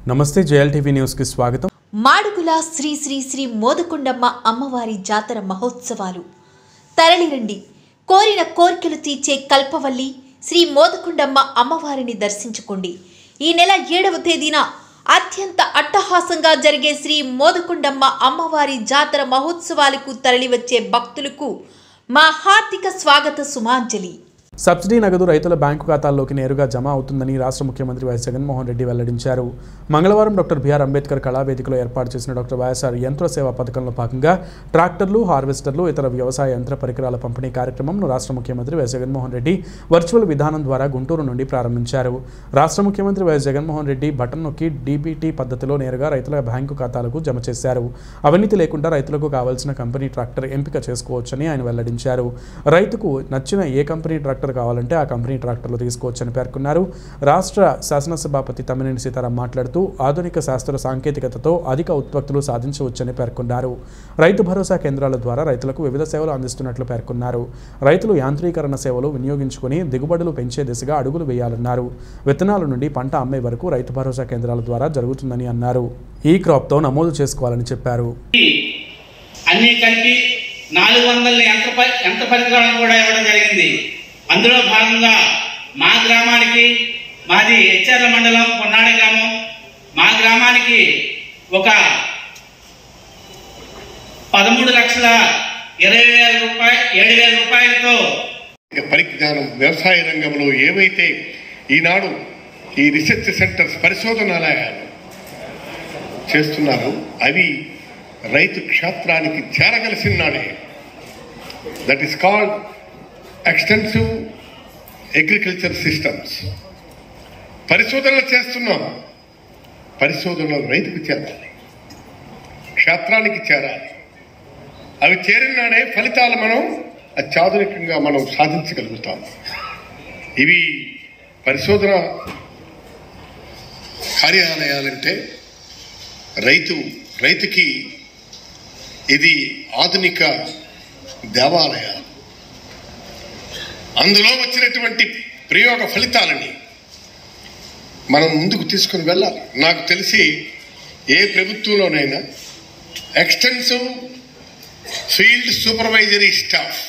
నమస్తే JL TV న్యూస్కి స్వాగతం మాడుగుల శ్రీ శ్రీ శ్రీ మోదకొండమ్మ అమ్మవారి జాతర మహోత్సవాలు తరలిరండి కోరిన కోరికలు తీర్చే కల్పవల్లి శ్రీ మోదకొండమ్మ అమ్మవారిని దర్శించుకోండి ఈ నెల ఏడవ తేదీన అత్యంత అట్టహాసంగా జరిగే శ్రీ మోదకొండమ్మ అమ్మవారి జాతర మహోత్సవాలకు తరలివచ్చే భక్తులకు మా హార్దిక స్వాగత సుమాంజలి సబ్సిడీ నగదు రైతుల బ్యాంకు ఖాతాల్లోకి నేరుగా జమ అవుతుందని రాష్ట్ర ముఖ్యమంత్రి వైఎస్ జగన్మోహన్ రెడ్డి వెల్లడించారు మంగళవారం డాక్టర్ బిఆర్ అంబేద్కర్ కళావేదికలో ఏర్పాటు చేసిన డాక్టర్ వైఎస్ఆర్ యంత్ర సేవా పథకంలో భాగంగా ట్రాక్టర్లు హార్వెస్టర్లు ఇతర వ్యవసాయ యంత్ర పరికరాల పంపిణీ కార్యక్రమంను రాష్ట్ర ముఖ్యమంత్రి వైఎస్ జగన్మోహన్ రెడ్డి వర్చువల్ విధానం ద్వారా గుంటూరు నుండి ప్రారంభించారు రాష్ట్ర ముఖ్యమంత్రి వైఎస్ జగన్మోహన్ రెడ్డి బటన్ నొక్కి డీబీటీ పద్ధతిలో నేరుగా రైతుల బ్యాంకు ఖాతాలకు జమ చేశారు అవినీతి లేకుండా రైతులకు కావాల్సిన కంపెనీ ట్రాక్టర్ ఎంపిక చేసుకోవచ్చని ఆయన వెల్లడించారు రైతుకు నచ్చిన ఏ కంపెనీ ట్రాక్టర్ కావాలంటే ఆ కంపెనీ ట్రాక్టర్లు తీసుకోవచ్చని పేర్కొన్నారు రాష్ట్ర శాసనసభాపతి తమ్మినేని సీతారాం మాట్లాడుతూ ఆధునిక శాస్త్ర సాంకేతికతతో అధిక ఉత్పత్తులు సాధించవచ్చని పేర్కొన్నారు రైతు భరోసా కేంద్రాల ద్వారా రైతులకు వివిధ సేవలు అందిస్తున్నట్లు పేర్కొన్నారు రైతులు యాంత్రీకరణ సేవలు వినియోగించుకుని దిగుబడులు పెంచే దిశగా అడుగులు వేయాలన్నారు విత్తనాల నుండి పంట అమ్మే వరకు రైతు భరోసా కేంద్రాల ద్వారా జరుగుతుందని అన్నారు ఈ క్రాప్తో నమోదు చేసుకోవాలని చెప్పారు అన్నీ కలిపి నాలుగు వందల యంత్ర ప- యంత్ర పరికరాలను కూడా ఇవ్వడం జరిగింది అందులో భాగంగా మా గ్రామానికి మాది హెచ్ఆర్ల మండలం పొన్నాడ గ్రామం మా గ్రామానికి ఒక పదమూడు లక్షల ఇరవై వేల రూపాయలు ఏడు వేల రూపాయలతో పరిజ్ఞానం వ్యవసాయ రంగంలో ఏవైతే ఈనాడు ఈ రీసెర్చ్ సెంటర్స్ పరిశోధనాలయాలు చేస్తున్నారో అవి రైతు క్షేత్రానికి చేరగలిసిన నాడే that is called extensive agriculture systems పరిశోధనలు చేస్తున్నాం పరిశోధనలు రైతుకు చేరాలి క్షేత్రానికి చేరాలి అవి చేరిన నాడే ఫలితాలు మనం అత్యాధునికంగా మనం సాధించగలుగుతాం ఇవి పరిశోధన కార్యాలయాలంటే రైతు రైతుకి ఇది ఆధునిక దేవాలయాలు అందులో వచ్చినటువంటి ప్రయోగ ఫలితాలని మనం ముందుకు తీసుకుని వెళ్ళాలి నాకు తెలిసి ఏ ప్రభుత్వంలోనైనా extensive field supervisory staff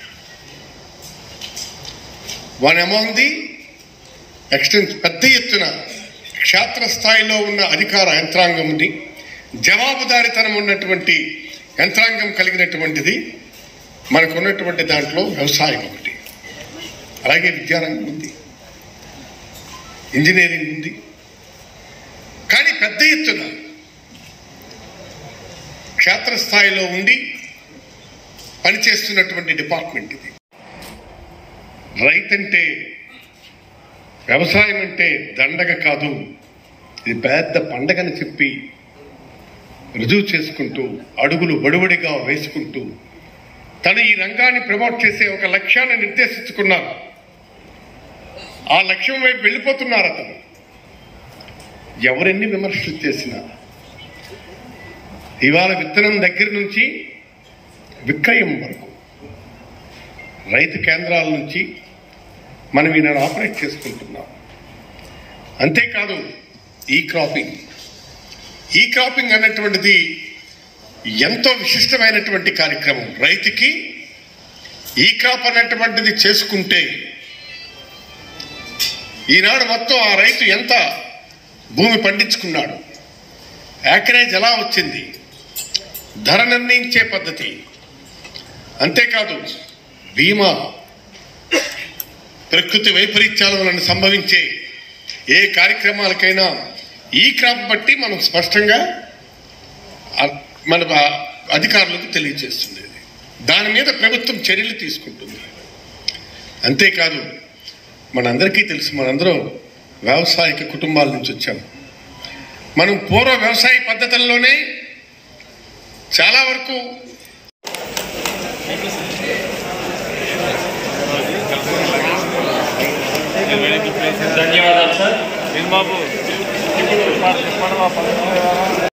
one among the extension పెద్ద ఎత్తున క్షేత్రస్థాయిలో ఉన్న అధికార యంత్రాంగం ఉంది జవాబుదారితనం ఉన్నటువంటి యంత్రాంగం కలిగినటువంటిది మనకు ఉన్నటువంటి దాంట్లో వ్యవసాయం ఒకటి అలాగే విద్యారంగం ఉంది ఇంజనీరింగ్ ఉంది కానీ పెద్ద ఎత్తున క్షేత్రస్థాయిలో ఉండి పనిచేస్తున్నటువంటి డిపార్ట్మెంట్ ఇది రైతంటే వ్యవసాయం అంటే దండగ కాదు ఇది పెద్ద పండగని చెప్పి రుజువు చేసుకుంటూ అడుగులు బడుబడిగా వేసుకుంటూ తను ఈ రంగాన్ని ప్రమోట్ చేసే ఒక లక్ష్యాన్ని నిర్దేశించుకున్నారు ఆ లక్ష్యం వైపు వెళ్ళిపోతున్నారు అతను ఎవరెన్ని విమర్శలు చేసినా ఇవాళ విత్తనం దగ్గర నుంచి విక్రయం వరకు రైతు కేంద్రాల నుంచి మనం ఈనాడు ఆపరేట్ చేసుకుంటున్నాం అంతేకాదు ఈ క్రాపింగ్ ఈ క్రాపింగ్ అన్నటువంటిది ఎంతో విశిష్టమైనటువంటి కార్యక్రమం రైతుకి ఈ క్రాప్ అన్నటువంటిది చేసుకుంటే ఈనాడు మొత్తం ఆ రైతు ఎంత భూమి పండించుకున్నాడు యాకరేజ్ ఎలా వచ్చింది ధర నిర్ణయించే పద్ధతి అంతేకాదు బీమా ప్రకృతి వైపరీత్యాల వలన సంభవించే ఏ కార్యక్రమాలకైనా ఈ క్రాప్ బట్టి మనం స్పష్టంగా అ- మన బ- అధికారులకు తెలియజేస్తుంది ఇది. దాని మీద ప్రభుత్వం చర్యలు తీసుకుంటుంది అంతేకాదు మనందరికీ తెలుసు మనందరం వ్యవసాయక కుటుంబాల నుంచి వచ్చాం మనం పూర్వ వ్యవసాయ పద్ధతుల్లోనే చాలా వరకు ధన్యవాదాలు సార్ బాబు ఇప్పుడు